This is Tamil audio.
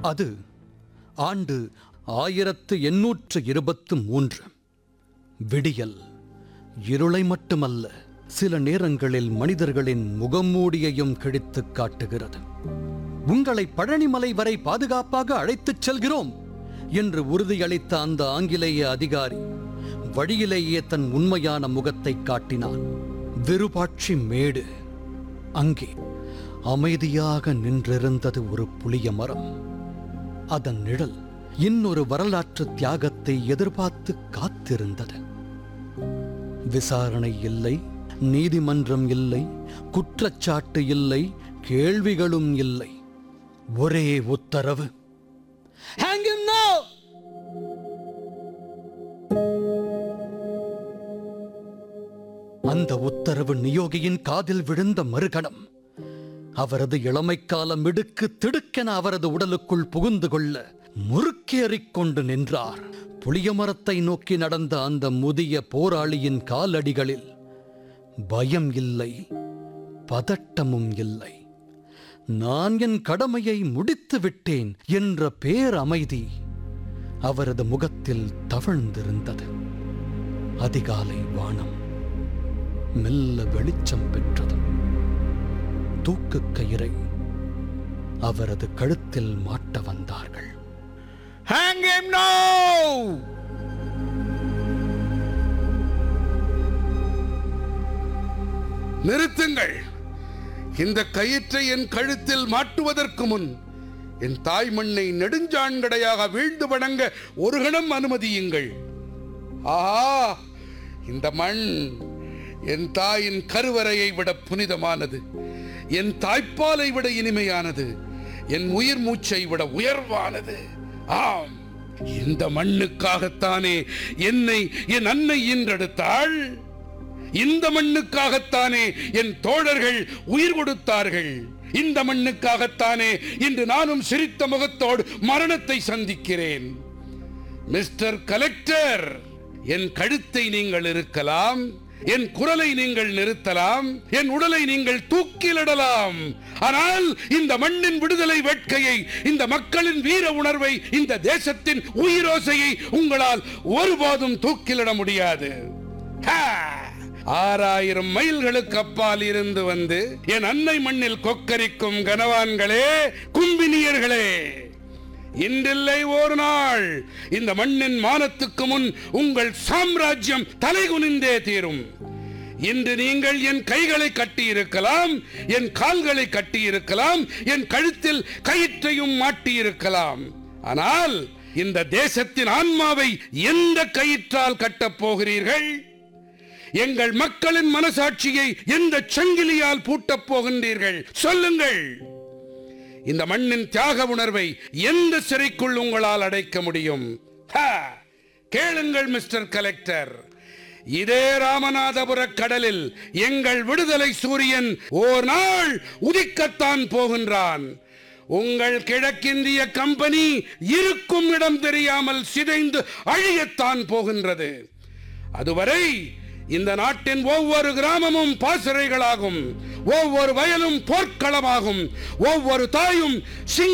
அது ஆண்டு ஆயிரத்து எண்ணூற்று இருபத்து மூன்று விடியல் இருளை மட்டுமல்ல சில நேரங்களில் மனிதர்களின் முகமூடியையும் கிழித்துக் காட்டுகிறது உங்களை பழனிமலை வரை பாதுகாப்பாக அழைத்துச் செல்கிறோம் என்று உறுதியளித்த அந்த ஆங்கிலேய அதிகாரி வழியிலேயே தன் உண்மையான முகத்தை காட்டினான் விருபாட்சி மேடு அங்கே அமைதியாக நின்றிருந்தது ஒரு புளிய மரம் அதன் நிழல் இன்னொரு வரலாற்று தியாகத்தை எதிர்பார்த்து காத்திருந்தது விசாரணை இல்லை நீதிமன்றம் இல்லை குற்றச்சாட்டு இல்லை கேள்விகளும் இல்லை ஒரே உத்தரவு Hang him now! அந்த உத்தரவு நியோகியின் காதில் விழுந்த மறுகணம் அவரது இளமைக்கால மிடுக்கு திடுக்கென அவரது உடலுக்குள் புகுந்து கொள்ள முறுக்கேறிக் கொண்டு நின்றார் புளிய மரத்தை நோக்கி நடந்த அந்த முதிய போராளியின் காலடிகளில் பயம் இல்லை பதட்டமும் இல்லை நான் என் கடமையை முடித்து விட்டேன் என்ற பேரமைதி அவரது முகத்தில் தவழ்ந்திருந்தது அதிகாலை வானம் மெல்ல வெளிச்சம் பெற்றது தூக்குக் கயிறை அவரது கழுத்தில் மாட்ட வந்தார்கள் Hang him now! நிறுத்துங்கள் இந்த கயிற்றை என் கழுத்தில் மாட்டுவதற்கு முன் என் தாய் மண்ணை நெடுஞ்சாண்கடையாக வீழ்ந்து வணங்க ஒரு கணம் அனுமதியுங்கள் ஆஹா இந்த மண் என் தாயின் கருவறையை விட புனிதமானது என் தாய்ப்பாலை விட இனிமையானது என் உயிர் மூச்சை விட உயர்வானது ஆம் இந்த மண்ணுக்காகத்தானே என்னை என் அன்னை ஈன்றெடுத்தாள் இந்த மண்ணுக்காகத்தானே என் தோழர்கள் உயிர் கொடுத்தார்கள் இந்த மண்ணுக்காகத்தானே இன்று நானும் சிரித்த முகத்தோடு மரணத்தை சந்திக்கிறேன் மிஸ்டர் கலெக்டர் என் கழுத்தை நீங்கள் இருக்கலாம் என் குரலை நீங்கள் நிறுத்தலாம் என் உடலை நீங்கள் தூக்கிலிடலாம் ஆனால் இந்த மண்ணின் விடுதலை வேட்கையை இந்த மக்களின் வீர உணர்வை இந்த தேசத்தின் உயிரோசையை உங்களால் ஒருபோதும் தூக்கிலிட முடியாது ஹா! ஆறாயிரம் மைல்களுக்கு அப்பால் இருந்து வந்து என் அன்னை மண்ணில் கொக்கரிக்கும் கனவான்களே கும்பினியர்களே இன்றில்லை ஒரு நாள் இந்த மண்ணின் மானத்துக்கு முன் உங்கள் சாம்ராஜ்யம் தலைகுனிந்தே தீரும் இன்று நீங்கள் என் கைகளை கட்டியிருக்கலாம் என் கால்களை கட்டியிருக்கலாம் என் கழுத்தில் கயிற்றையும் மாட்டியிருக்கலாம் ஆனால் இந்த தேசத்தின் ஆன்மாவை எந்த கயிற்றால் கட்டப் போகிறீர்கள் எங்கள் மக்களின் மனசாட்சியை எந்த சங்கிலியால் பூட்டப் போகின்றீர்கள் சொல்லுங்கள் இந்த மண்ணின் தியாக உணர்வை எந்த சிறைக்குள் உங்களால் அடைக்க முடியும் ஹா! கேளுங்கள் மிஸ்டர் கலெக்டர் இதே ராமநாதபுர கடலில் எங்கள் விடுதலை சூரியன் ஓர் நாள் உதிக்கத்தான் போகின்றான் உங்கள் கிழக்கிந்திய கம்பெனி இருக்கும் இடம் தெரியாமல் சிதைந்து அழியத்தான் போகின்றது அதுவரை இந்த நாட்டின் ஒவ்வொரு கிராமமும் பாசறைகளாகும் ஒவ்வொரு வயலும் போர்க்களமாகும் ஒவ்வொரு தாயும் சிங்க